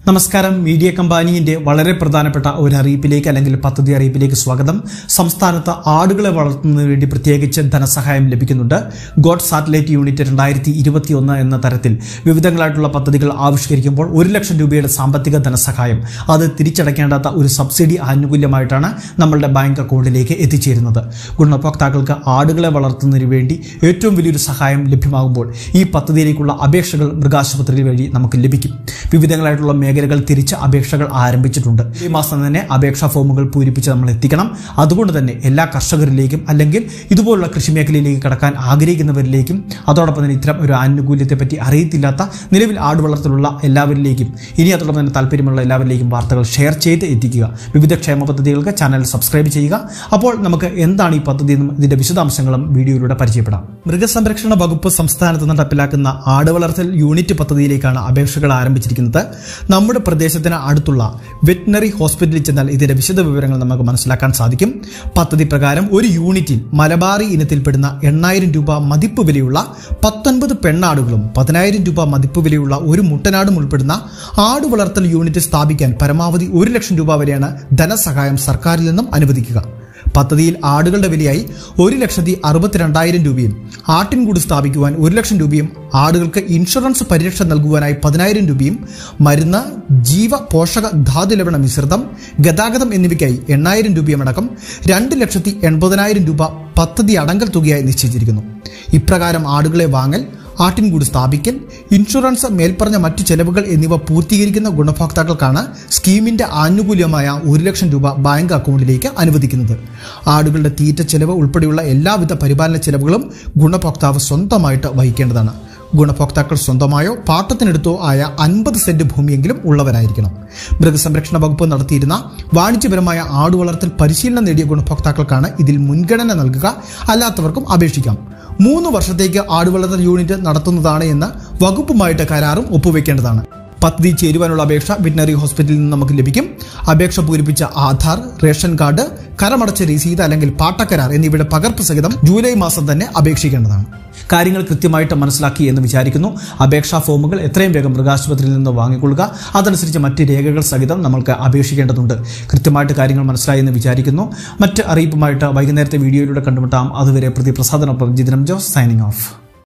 നമസ്കാരം മീഡിയ കമ്പാനിയുടെ വളരെ പ്രധാനപ്പെട്ട ഒരു അറിയിപ്പിലേക്ക് അല്ലെങ്കിൽ പദ്ധതി അറിയിപ്പിലേക്ക് സ്വാഗതം സംസ്ഥാനത്ത് ആടുകളെ വളർത്തുന്നതിന് വേണ്ടി പ്രത്യേകിച്ച് ധനസഹായം ലഭിക്കുന്നുണ്ട് ഗോഡ് സാറ്റലൈറ്റ് യൂണിറ്റ് രണ്ടായിരത്തി ഇരുപത്തിയൊന്ന് എന്ന തരത്തിൽ വിവിധങ്ങളായിട്ടുള്ള പദ്ധതികൾ ആവിഷ്കരിക്കുമ്പോൾ ഒരു ലക്ഷം രൂപയുടെ സാമ്പത്തിക ധനസഹായം അത് തിരിച്ചടയ്ക്കേണ്ടാത്ത ഒരു സബ്സിഡി ആനുകൂല്യമായിട്ടാണ് നമ്മളുടെ ബാങ്ക് അക്കൗണ്ടിലേക്ക് എത്തിച്ചേരുന്നത് ഗുണഭോക്താക്കൾക്ക് ആടുകളെ വളർത്തുന്നതിന് വേണ്ടി ഏറ്റവും വലിയൊരു സഹായം ലഭ്യമാകുമ്പോൾ ഈ പദ്ധതിയിലേക്കുള്ള അപേക്ഷകൾ മൃഗാശുപത്രി വഴി നമുക്ക് ലഭിക്കും വിവിധങ്ങളായിട്ടുള്ള മേഖലകൾ തിരിച്ച് അപേക്ഷകൾ ആരംഭിച്ചിട്ടുണ്ട് ഈ മാസം തന്നെ അപേക്ഷാ ഫോമുകൾ പൂരിപ്പിച്ച് നമ്മൾ എത്തിക്കണം അതുകൊണ്ട് തന്നെ എല്ലാ കർഷകരിലേക്കും അല്ലെങ്കിൽ ഇതുപോലുള്ള കൃഷി മേഖലയിലേക്ക് കടക്കാൻ ആഗ്രഹിക്കുന്നവരിലേക്കും അതോടൊപ്പം തന്നെ ഇത്തരം ഒരു ആനുകൂല്യത്തെ പറ്റി അറിയത്തില്ലാത്ത നിലവിൽ ആട് വളർത്തലുള്ള എല്ലാവരിലേക്കും ഇനി അതോടൊപ്പം തന്നെ താല്പര്യമുള്ള എല്ലാവരിലേക്കും വാർത്തകൾ ഷെയർ ചെയ്ത് എത്തിക്കുക വിവിധ ക്ഷേമ പദ്ധതികൾക്ക് ചാനൽ സബ്സ്ക്രൈബ് ചെയ്യുക അപ്പോൾ നമുക്ക് എന്താണ് ഈ പദ്ധതി എന്നും ഇതിന്റെ വിശദാംശങ്ങളും വീഡിയോയിലൂടെ പരിചയപ്പെടാം മൃഗസംരക്ഷണ വകുപ്പ് സംസ്ഥാനത്ത് നിന്ന് നടപ്പിലാക്കുന്ന ആട് വളർത്തൽ യൂണിറ്റ് പദ്ധതിയിലേക്കാണ് അപേക്ഷകൾ ആരംഭിച്ചിരിക്കുന്നത് നമ്മുടെ പ്രദേശത്തിന് അടുത്തുള്ള വെറ്റിനറി ഹോസ്പിറ്റലിൽ ചെന്നാൽ ഇതിന്റെ വിശദ വിവരങ്ങൾ നമുക്ക് മനസ്സിലാക്കാൻ സാധിക്കും പദ്ധതി പ്രകാരം ഒരു യൂണിറ്റിൽ മലബാറി ഇനത്തിൽപ്പെടുന്ന എണ്ണായിരം രൂപ മതിപ്പ് വിലയുള്ള പത്തൊൻപത് പെണ്ണാടുകളും പതിനായിരം രൂപ മതിപ്പ് വിലയുള്ള ഒരു മുട്ടനാടും ഉൾപ്പെടുന്ന ആട് വളർത്തൽ യൂണിറ്റ് സ്ഥാപിക്കാൻ പരമാവധി ഒരു ലക്ഷം രൂപ വരെയാണ് ധനസഹായം സർക്കാരിൽ നിന്നും അനുവദിക്കുക പദ്ധതിയിൽ ആടുകളുടെ വിലയായി ഒരു ലക്ഷത്തി അറുപത്തിരണ്ടായിരം രൂപയും ആട്ടിൻകൂട് സ്ഥാപിക്കുവാൻ ഒരു ലക്ഷം രൂപയും ആടുകൾക്ക് ഇൻഷുറൻസ് പരിരക്ഷ നൽകുവാനായി പതിനായിരം രൂപയും മരുന്ന് ജീവ പോഷക ധാതു ലവണ മിശ്രിതം ഗതാഗതം എന്നിവയ്ക്കായി എണ്ണായിരം രൂപയുമടക്കം രണ്ട് ലക്ഷത്തി എൺപതിനായിരം രൂപ പദ്ധതി അടങ്കൽ തുകയായി നിശ്ചയിച്ചിരിക്കുന്നു ഇപ്രകാരം ആടുകളെ വാങ്ങൽ ആട്ടിൻകൂട് സ്ഥാപിക്കൽ ഇൻഷുറൻസ് മേൽപ്പറഞ്ഞ മറ്റു ചെലവുകൾ എന്നിവ പൂർത്തീകരിക്കുന്ന ഗുണഭോക്താക്കൾക്കാണ് സ്കീമിന്റെ ആനുകൂല്യമായ ഒരു ലക്ഷം രൂപ ബാങ്ക് അക്കൗണ്ടിലേക്ക് അനുവദിക്കുന്നത് ആടുകളുടെ തീറ്റ ചെലവ് ഉൾപ്പെടെയുള്ള എല്ലാവിധ പരിപാലന ചെലവുകളും ഗുണഭോക്താവ് സ്വന്തമായിട്ട് വഹിക്കേണ്ടതാണ് ഗുണഭോക്താക്കൾ സ്വന്തമായോ പാട്ടത്തിനെടുത്തോ ആയ അൻപത് സെന്റ് ഭൂമിയെങ്കിലും ഉള്ളവരായിരിക്കണം മൃഗസംരക്ഷണ വകുപ്പ് നടത്തിയിരുന്ന വാണിജ്യപരമായ ആടുവളർത്തൽ പരിശീലനം നേടിയ ഗുണഭോക്താക്കൾക്കാണ് ഇതിൽ മുൻഗണന നൽകുക അല്ലാത്തവർക്കും അപേക്ഷിക്കാം മൂന്ന് വർഷത്തേക്ക് ആടുവളർത്തൽ യൂണിറ്റ് നടത്തുന്നതാണ് എന്ന് വകുപ്പുമായിട്ട് കരാറും ഒപ്പുവെക്കേണ്ടതാണ് പദ്ധതി ചേരുവാനുള്ള അപേക്ഷ വെറ്റിനറി ഹോസ്പിറ്റലിൽ നിന്ന് നമുക്ക് ലഭിക്കും അപേക്ഷ പൂരിപ്പിച്ച ആധാർ റേഷൻ കാർഡ് കരമടച്ച രസീത് അല്ലെങ്കിൽ പാട്ടക്കരാർ എന്നിവയുടെ പകർപ്പ് സഹിതം ജൂലൈ മാസം തന്നെ അപേക്ഷിക്കേണ്ടതാണ് കാര്യങ്ങൾ കൃത്യമായിട്ട് മനസ്സിലാക്കി എന്ന് വിചാരിക്കുന്നു അപേക്ഷാ ഫോമുകൾ എത്രയും വേഗം മൃഗാശുപത്രിയിൽ നിന്ന് വാങ്ങിക്കൊള്ളുക അതനുസരിച്ച് മറ്റ് രേഖകൾ സഹിതം നമ്മൾക്ക് അപേക്ഷിക്കേണ്ടതുണ്ട് കൃത്യമായിട്ട് കാര്യങ്ങൾ മനസ്സിലായി എന്ന് വിചാരിക്കുന്നു മറ്റ് അറിയിപ്പുമായിട്ട് വൈകുന്നേരത്തെ വീഡിയോയിലൂടെ കണ്ടുമുട്ടാം അതുവരെ പ്രതിപ്രസാദനൊപ്പം ജിതനം ജോസ് സൈനിങ് ഓഫ്